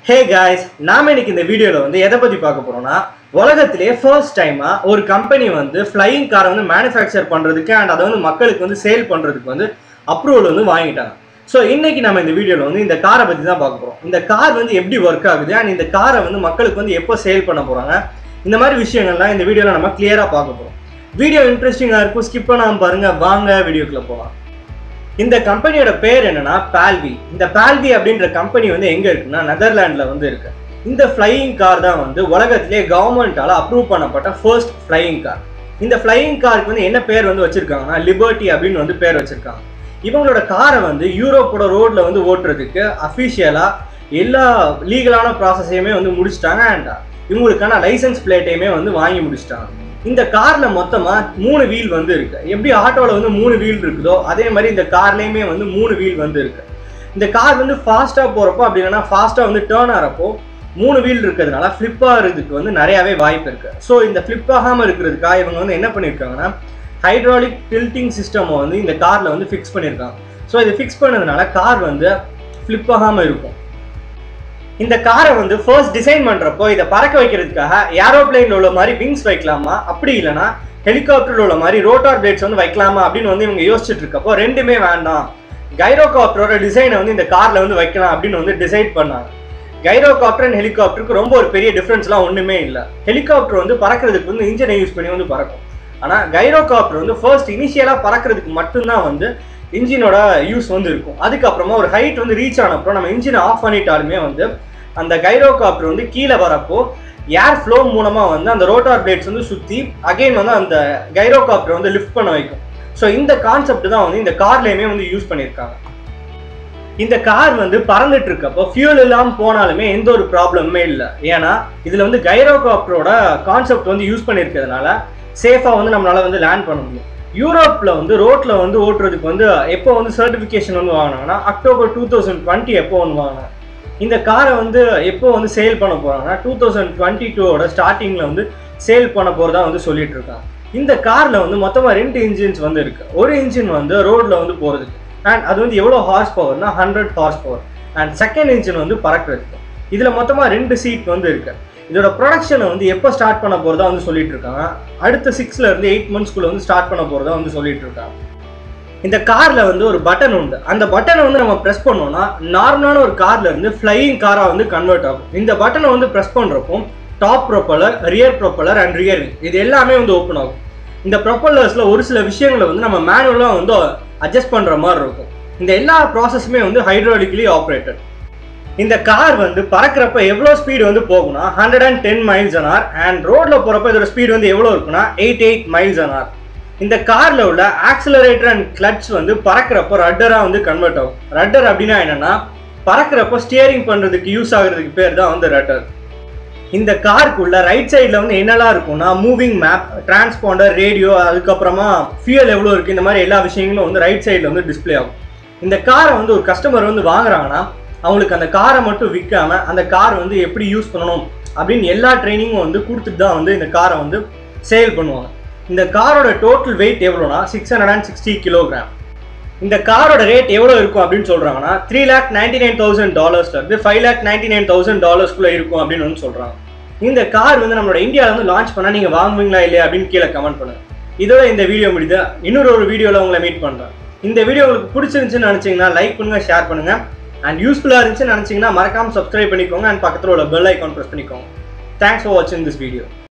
hey guys நாம இன்னைக்கு இந்த வீடியோல வந்து எதை பத்தி பார்க்க போறோம்னா உலகத்திலேயே ஃபர்ஸ்ட் டைமா ஒரு கம்பெனி வந்து ஃப்ளையிங் காரை வந்து மேனுஃபேக்சர் பண்றதுக்கு அண்ட் அதை வந்து மக்களுக்கு வந்து சேல் பண்றதுக்கு வந்து அப்ரூவல் வந்து வாங்கிட்டாங்க ஸோ இன்னைக்கு நம்ம இந்த வீடியோல வந்து இந்த காரை பத்தி தான் பார்க்க போறோம் இந்த கார் வந்து எப்படி ஒர்க் ஆகுது அண்ட் இந்த காரை வந்து மக்களுக்கு வந்து எப்போ சேல் பண்ண போறாங்க இந்த மாதிரி விஷயங்கள்லாம் இந்த வீடியோல நம்ம கிளியரா பார்க்க போறோம் வீடியோ இன்ட்ரெஸ்டிங்கா இருக்கும் ஸ்கிப் பண்ணாம பாருங்க வாங்க வீடியோக்குள்ள போகலாம் இந்த கம்பெனியோட பேர் என்னன்னா பால்வி இந்த பால்வி அப்படின்ற கம்பெனி வந்து எங்க இருக்குன்னா நெதர்லாண்ட்ல வந்து இருக்கு இந்த ஃப்ளையிங் கார் தான் வந்து உலகத்திலே கவர்மெண்டால அப்ரூவ் பண்ணப்பட்ட ஃபர்ஸ்ட் ஃப்ளையிங் கார் இந்த ஃப்ளையிங் காருக்கு வந்து என்ன பேர் வந்து வச்சிருக்காங்கன்னா லிபர்ட்டி அப்படின்னு வந்து பேர் வச்சிருக்காங்க இவங்களோட காரை வந்து யூரோப்போட ரோட்ல வந்து ஓட்டுறதுக்கு அஃபிஷியலா எல்லா லீகலான ப்ராசஸையுமே வந்து முடிச்சிட்டாங்க அண்ட் இவங்களுக்கான லைசன்ஸ் பிளேட்டையுமே வந்து வாங்கி முடிச்சிட்டாங்க இந்த கார்ல மொத்தமா மூணு வீல் வந்து இருக்கு எப்படி ஆட்டோல வந்து மூணு வீல் இருக்குதோ அதே மாதிரி இந்த கார்லயுமே வந்து மூணு வீல் வந்து இருக்கு இந்த கார் வந்து ஃபாஸ்டா போறப்போ அப்படி இல்லைன்னா ஃபாஸ்டா வந்து டேர்ன் ஆகிறப்போ மூணு வீல் இருக்கிறதுனால ஃப்ளிப் ஆகிறதுக்கு வந்து நிறையவே வாய்ப்பு இருக்கு ஸோ இந்த ஃப்ளிப் ஆகாம இருக்கிறதுக்காக இவங்க வந்து என்ன பண்ணியிருக்காங்கன்னா ஹைட்ராலிக் டில்ட்டிங் சிஸ்டமை வந்து இந்த கார்ல வந்து ஃபிக்ஸ் பண்ணியிருக்காங்க ஸோ இதை ஃபிக்ஸ் பண்ணதுனால கார் வந்து ஃப்ளிப் ஆகாம இருக்கும் இந்த காரை வந்து ஃபர்ஸ்ட் டிசைன் பண்றப்போ இதை பறக்க வைக்கிறதுக்காக ஏரோப்ளைன்ல உள்ள மாதிரி விங்ஸ் வைக்கலாமா அப்படி இல்லைன்னா ஹெலிகாப்டர்ல உள்ள மாதிரி ரோட்டார் பிளேட்ஸ் வந்து வைக்கலாமா அப்படின்னு வந்து இவங்க யோசிச்சுட்டு இருக்கப்போ ரெண்டுமே வேண்டாம் கைரோகாப்டரோட டிசைனை வந்து இந்த கார்ல வந்து வைக்கலாம் அப்படின்னு வந்து டிசைட் பண்ணாங்க கைரோகாப்டர் அண்ட் ஹெலிகாப்டருக்கு ரொம்ப ஒரு பெரிய டிஃப்ரென்ஸ்லாம் ஒன்றுமே இல்லை ஹெலிகாப்டர் வந்து பறக்கிறதுக்கு வந்து இன்ஜினை யூஸ் பண்ணி வந்து பறக்கும் ஆனால் கைரோகாப்டர் வந்து ஃபர்ஸ்ட் இனிஷியலாக பறக்கிறதுக்கு மட்டும்தான் வந்து இன்ஜினோட யூஸ் வந்து இருக்கும் அதுக்கப்புறமா ஒரு ஹைட் வந்து ரீச் ஆன அப்புறம் நம்ம இன்ஜினை ஆஃப் பண்ணிட்டாலுமே வந்து அந்த கைரோகாப்டர் வந்து கீழே வரப்போ ஏர் ஃப்ளோ மூலமாக வந்து அந்த ரோட்டார் பிளேட்ஸ் வந்து சுற்றி அகைன் வந்து அந்த கைரோகாப்டர் வந்து லிஃப்ட் பண்ண வைக்கும் ஸோ இந்த கான்செப்ட் தான் வந்து இந்த கார்லேயுமே வந்து யூஸ் பண்ணியிருக்காங்க இந்த கார் வந்து பறந்துட்டு இருக்கப்போ ஃபியூல் இல்லாமல் போனாலுமே எந்த ஒரு ப்ராப்ளமுமே இல்லை ஏன்னா இதில் வந்து கைரோகாப்டரோட கான்செப்ட் வந்து யூஸ் பண்ணியிருக்கிறதுனால சேஃபாக வந்து நம்மளால வந்து லேண்ட் பண்ண முடியும் யூரோப்பில் வந்து ரோட்டில் வந்து ஓட்டுறதுக்கு வந்து எப்போ வந்து சர்டிஃபிகேஷன் வந்து வாங்கினாங்கன்னா அக்டோபர் டூ தௌசண்ட் டுவெண்ட்டி எப்போ வந்து வாங்கினாங்க இந்த காரை வந்து எப்போ வந்து சேல் பண்ண போகிறாங்கன்னா டூ தௌசண்ட் டுவெண்ட்டி டூவோட ஸ்டார்டிங்கில் வந்து சேல் பண்ண போகிறதா வந்து சொல்லிட்டு இருக்காங்க இந்த காரில் வந்து மொத்தமாக ரெண்டு இன்ஜின்ஸ் வந்து இருக்குது ஒரு இன்ஜின் வந்து ரோட்டில் வந்து போகிறதுக்கு அண்ட் அது வந்து எவ்வளோ ஹார்ஸ் பவர்னா hundred horse power and second engine வந்து பறக்கிறதுக்கு இதில் மொத்தமாக ரெண்டு சீட் வந்து இருக்குது இதோட ப்ரொடக்ஷனை வந்து எப்போ ஸ்டார்ட் பண்ண போகிறதா வந்து சொல்லிட்டு இருக்காங்க அடுத்த சிக்ஸ்ல இருந்து எயிட் மந்த்ஸ்க்குள்ள வந்து ஸ்டார்ட் பண்ண போகிறதா வந்து சொல்லிட்டு இருக்காங்க இந்த கார்ல வந்து ஒரு பட்டன் உண்டு அந்த பட்டனை வந்து நம்ம ப்ரெஸ் பண்ணோம்னா நார்மலான ஒரு கார்ல இருந்து ஃப்ளையிங் காரா வந்து கன்வெர்ட் ஆகும் இந்த பட்டனை வந்து ப்ரெஸ் பண்றப்போ top propeller rear propeller and rear இது எல்லாமே வந்து ஓப்பன் ஆகும் இந்த ப்ரொப்பலர்ஸ்ல ஒரு சில விஷயங்களை வந்து நம்ம மேனுவலாக வந்து அட்ஜஸ்ட் பண்ற மாதிரி இருக்கும் இந்த எல்லா ப்ராசஸுமே வந்து ஹைட்ராலிக்கலி ஆப்ரேட்டட் இந்த கார் வந்து பறக்கிறப்ப எவ்வளோ ஸ்பீடு வந்து போகும்னா hundred and ten miles an hour and ரோட்ல போறப்ப இதோட ஸ்பீடு வந்து எவ்வளோ இருக்குன்னா eight eight miles an hour இந்த கார்ல உள்ள ஆக்சிலரேட்டர் அண்ட் கிளட்ச் வந்து பறக்கிறப்போ ரட்டரா வந்து கன்வெர்ட் ஆகும் ரட்டர் அப்படின்னா என்னன்னா பறக்கிறப்போ ஸ்டியரிங் பண்றதுக்கு யூஸ் ஆகுறதுக்கு பேர் தான் வந்து ரட்டர் இந்த காருக்குள்ள ரைட் சைடில் வந்து என்னெல்லாம் இருக்கும்னா மூவிங் மேப் டிரான்ஸ்பாண்டர் ரேடியோ அதுக்கப்புறமா ஃபியூல் எவ்வளோ இருக்குது இந்த மாதிரி எல்லா விஷயங்களும் வந்து ரைட் சைடில் வந்து டிஸ்பிளே ஆகும் இந்த காரை வந்து ஒரு கஸ்டமர் வந்து வாங்குறாங்கன்னா அவங்களுக்கு அந்த காரை மட்டும் விற்காம அந்த கார் வந்து எப்படி யூஸ் பண்ணணும் அப்படின்னு எல்லா ட்ரைனிங்கும் வந்து கொடுத்துட்டு தான் வந்து இந்த காரை வந்து சேல் பண்ணுவாங்க இந்த காரோட டோட்டல் வெயிட் எவ்வளோனா six hundred and sixty kilogram இந்த காரோட ரேட் எவ்வளோ இருக்கும் அப்படின்னு சொல்கிறாங்கன்னா three lakh ninety nine thousand டாலர்ஸ்லேருந்து five lakh ninety nine thousand டாலர்ஸ்க்குள்ளே இருக்கும் அப்படின்னு வந்து சொல்கிறாங்க இந்த கார் வந்து நம்மளோட இந்தியாவில் வந்து லான்ச் பண்ணால் நீங்கள் வாங்குவீங்களா இல்லையா அப்படின்னு கீழே கமெண்ட் பண்ணுங்க இதோட இந்த வீடியோ முடியுது இன்னொரு ஒரு வீடியோவில் உங்களை மீட் பண்ணுறேன் இந்த வீடியோ உங்களுக்கு பிடிச்சிருந்துச்சுன்னு நினச்சிங்கன்னா லைக் பண்ணுங்கள் ஷேர் பண்ணுங்கள் அண்ட் யூஸ்ஃபுல்லாக இருந்துச்சுன்னு நினச்சிங்கன்னா மறக்காமல் சப்ஸ்கிரைப் பண்ணிக்கோங்க அண்ட் பக்கத்தில் உள்ள பெல் ஐக்கான் ப்ரெஸ் பண்ணிக்கோங்க தேங்க்ஸ் ஃபார் வாட்சிங் திஸ் வீடியோ